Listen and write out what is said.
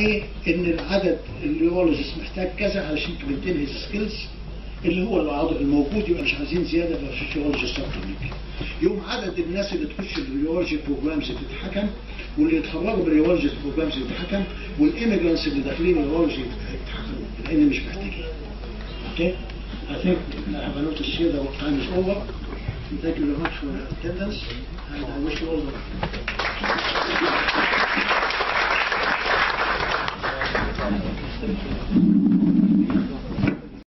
يعني ان العدد الريولوجيست محتاج كذا علشان تمنتين هيز سكيلز اللي هو العضو الموجود يبقى مش عايزين زياده يبقى في ريولوجيست اكتر من كده يوم عدد الناس اللي تخش الريولوجي بروجرامز تتحكم واللي يتخرجوا بالريولوجي بروجرامز يتحكم والإيميجرانتس اللي داخلين الريولوجي يتحكموا لان مش محتاجين Okay? I think I have a notice here that our time is over. Thank you very much for your attendance, and I wish you all the